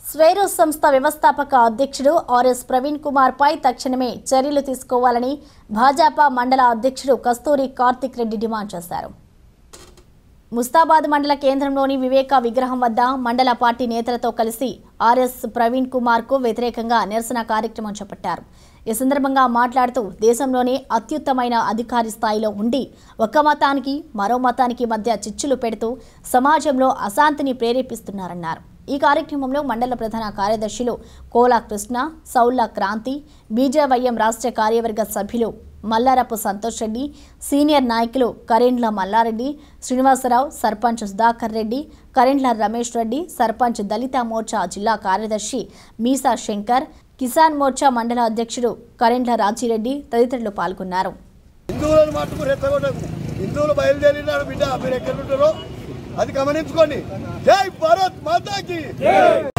స్వేరు సంస్థ వ్యవస్థాపక అధ్యక్షుడు ఆర్ఎస్ ప్రవీణ్ కుమార్ పై తక్షణమే చర్యలు తీసుకోవాలని భాజపా మండల అధ్యక్షుడు కస్తూరి కార్తిక్ రెడ్డి డిమాండ్ చేశారు ముస్తాబాద్ మండల కేంద్రంలోని వివేక విగ్రహం వద్ద మండల పార్టీ నేతలతో కలిసి ఆర్ఎస్ ప్రవీణ్ కుమార్ కు వ్యతిరేకంగా నిరసన కార్యక్రమం చేపట్టారు ఈ సందర్భంగా మాట్లాడుతూ దేశంలోనే అత్యుత్తమైన అధికారి స్థాయిలో ఉండి ఒక మతానికి మరో మతానికి మధ్య చిచ్చులు పెడుతూ సమాజంలో అశాంతిని ప్రేరేపిస్తున్నారన్నారు ఈ కార్యక్రమంలో మండల ప్రధాన కార్యదర్శులు కోలా కృష్ణ సౌల్ల క్రాంతి బీజేవైఎం రాష్ట్ర కార్యవర్గ సభ్యులు మల్లారపు సంతోష్ రెడ్డి సీనియర్ నాయకులు కరెండ్ల మల్లారెడ్డి శ్రీనివాసరావు సర్పంచ్ సుధాకర్ రెడ్డి కరెండ్ల రమేష్ రెడ్డి సర్పంచ్ దళిత మోర్చా జిల్లా కార్యదర్శి మీసా శంకర్ కిసాన్ మోర్చా మండల అధ్యక్షుడు కరెండ్ల రాజిరెడ్డి తదితరులు పాల్గొన్నారు హిందువులను మట్టుకు రెచ్చగొట్టకు హిందువులు బయలుదేరినారు బిడ్డ మీరు ఎక్కడ ఉంటారో అది గమనించుకోండి జై భారత్ మాతాకి